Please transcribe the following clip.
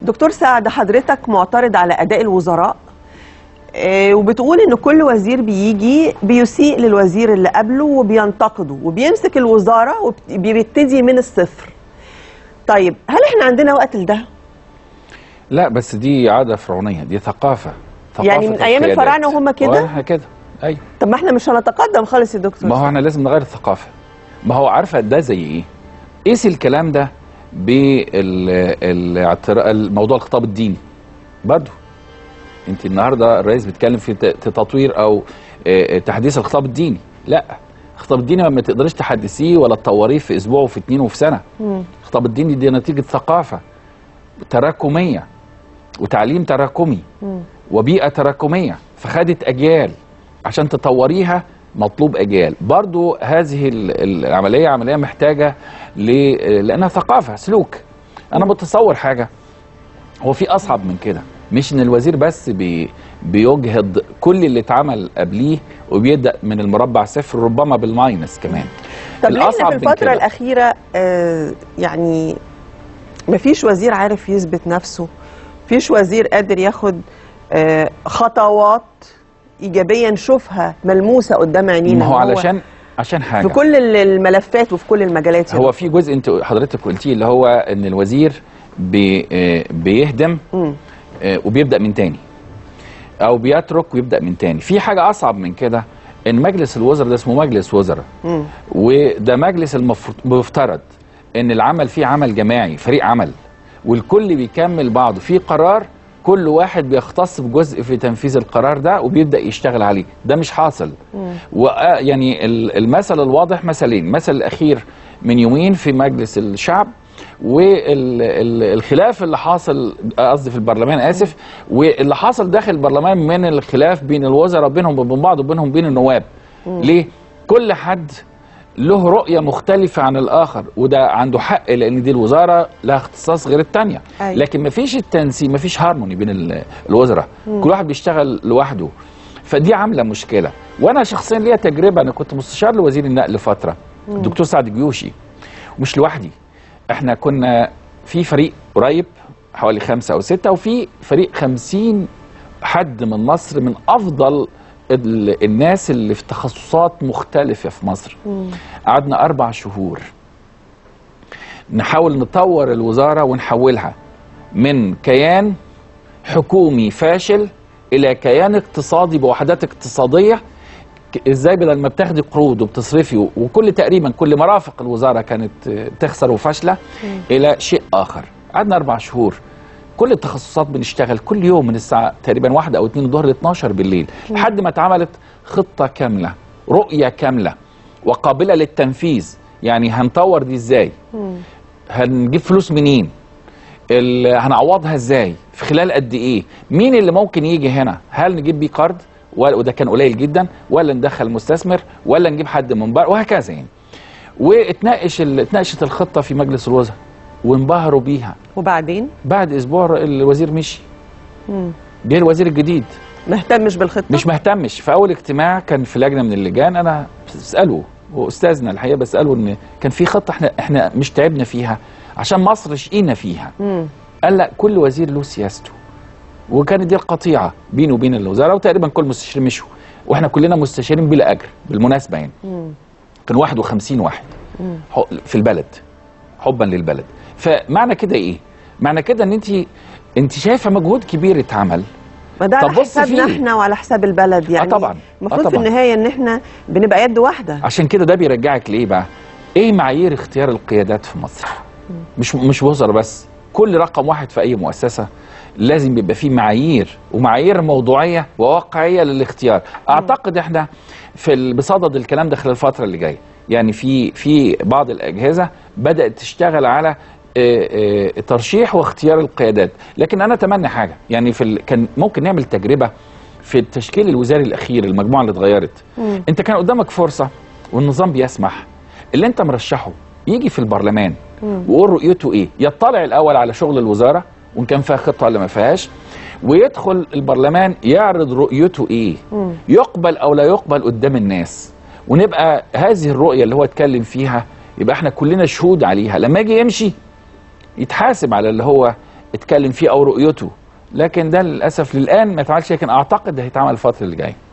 دكتور سعد حضرتك معترض على اداء الوزراء آه، وبتقول ان كل وزير بيجي بيسيء للوزير اللي قبله وبينتقده وبيمسك الوزاره وبيبتدي من الصفر طيب هل احنا عندنا وقت لده لا بس دي عاده فرعونيه دي ثقافه ثقافه يعني من أيام القيادات. الفراعنة وهم كده؟ واحنا كده ايوه طب ما احنا مش هنتقدم خالص يا دكتور ما هو احنا لازم نغير الثقافه ما هو عارفه ده زي ايه قيس الكلام ده بالموضوع الخطاب الديني برضه انت النهارده الرئيس بيتكلم في ت- تطوير او آه، تحديث الخطاب الديني لا الخطاب الديني ما تقدريش تحدثيه ولا تطوريه في اسبوع وفي اتنين وفي سنه مم. الخطاب الديني دي نتيجه ثقافه تراكميه وتعليم تراكمي مم. وبيئه تراكميه فخدت اجيال عشان تطوريها مطلوب اجيال برضو هذه ال- العمليه عمليه محتاجه ل... لانها ثقافه سلوك انا متصور حاجه هو في اصعب من كده مش ان الوزير بس بي بيجهض كل اللي اتعمل قبليه وبيبدا من المربع صفر ربما بالماينس كمان طب ليه احنا في من الفتره كده. الاخيره آه يعني مفيش وزير عارف يثبت نفسه مفيش وزير قادر ياخد آه خطوات ايجابيه نشوفها ملموسه قدام عينينا ما هو إن علشان عشان حاجه في كل ال- الملفات وفي كل المجالات يا هو في جزء انت حضرتك قلتيه اللي هو ان الوزير بي آه، بيهدم مم. آه، وبيبدا من تاني او بيترك ويبدا من تاني في حاجه اصعب من كده ان مجلس الوزراء ده اسمه مجلس وزراء مم. وده مجلس المفروض مفترض ان العمل فيه عمل جماعي فريق عمل والكل بيكمل بعضه في قرار كل واحد بيختص بجزء في تنفيذ القرار ده وبيبدا يشتغل عليه ده مش حاصل ويعني المثل الواضح مثلين المثل الاخير من يومين في مجلس الشعب والخلاف اللي حاصل قصدي في البرلمان اسف واللي حاصل داخل البرلمان من الخلاف بين الوزراء بينهم وبين بعض وبينهم بين النواب ليه كل حد له رؤية مختلفة عن الآخر وده عنده حق لأن دي الوزارة لها اختصاص غير التانية أيوة. لكن مفيش التنسيق مفيش هارموني بين ال- الوزراء كل واحد بيشتغل لوحده فدي عاملة مشكلة وأنا شخصيا ليا تجربة أنا كنت مستشار لوزير النقل فترة الدكتور سعد جيوشي ومش لوحدي احنا كنا في فريق قريب حوالي خمسة أو ستة وفي فريق خمسين حد من مصر من أفضل ال- الناس اللي في تخصصات مختلفة في مصر قعدنا أربع شهور نحاول نطور الوزارة ونحولها من كيان حكومي فاشل إلى كيان اقتصادي بوحدات اقتصادية ك- ازاي بدل ما بتاخدي قروض وبتصرفي وكل تقريبا كل مرافق الوزاره كانت آه، بتخسر وفاشله الى شيء اخر قعدنا اربع شهور كل التخصصات بنشتغل كل يوم من الساعه تقريبا واحدة او اتنين الظهر ل 12 بالليل لحد ما اتعملت خطه كامله رؤيه كامله وقابله للتنفيذ يعني هنطور دي ازاي هنجيب فلوس منين ال- هنعوضها ازاي في خلال قد ايه مين اللي ممكن يجي هنا هل نجيب بيه قرض ولا وده كان قليل جدا ولا ندخل مستثمر ولا نجيب حد من بره وهكذا يعني واتناقش ال- اتناقشت الخطه في مجلس الوزراء وانبهروا بيها وبعدين بعد اسبوع الوزير مشي مم. جه الوزير الجديد مهتمش بالخطه مش مهتمش في اول اجتماع كان في لجنه من اللجان انا بساله واستاذنا الحقيقه بساله ان كان في خطه احنا احنا مش تعبنا فيها عشان مصر شقينا فيها مم. قال لا كل وزير له سياسته وكانت دي القطيعه بينه وبين الوزاره وتقريبا كل المستشارين مشوا واحنا كلنا مستشارين بلا اجر بالمناسبه يعني مم. كان 51 واحد مم. حو- في البلد حبا للبلد فمعنى كده ايه معنى كده ان انت انت شايفه مجهود كبير اتعمل ما ده طب على بص حسابنا فيه. احنا وعلى حساب البلد يعني طبعاً. آه المفروض في طبعاً. النهايه ان احنا بنبقى يد واحده عشان كده ده بيرجعك لايه بقى ايه معايير اختيار القيادات في مصر مش مش وزراء بس كل رقم واحد في اي مؤسسه لازم يبقى فيه معايير ومعايير موضوعيه وواقعيه للاختيار اعتقد احنا في ال- بصدد الكلام ده خلال الفتره اللي جايه يعني في في بعض الاجهزه بدات تشتغل على آه، آه، ترشيح واختيار القيادات لكن انا اتمنى حاجه يعني في ال... كان ممكن نعمل تجربه في التشكيل الوزاري الاخير المجموعه اللي اتغيرت مم. انت كان قدامك فرصه والنظام بيسمح اللي انت مرشحه يجي في البرلمان ويقول رؤيته ايه يطلع الاول على شغل الوزاره وان كان فيها خطه ولا ما فيهاش ويدخل البرلمان يعرض رؤيته ايه مم. يقبل او لا يقبل قدام الناس ونبقى هذه الرؤيه اللي هو اتكلم فيها يبقى احنا كلنا شهود عليها لما يجي يمشي يتحاسب على اللي هو اتكلم فيه او رؤيته لكن ده للاسف للان ما اتعملش لكن اعتقد ده هيتعمل الفتره اللي جايه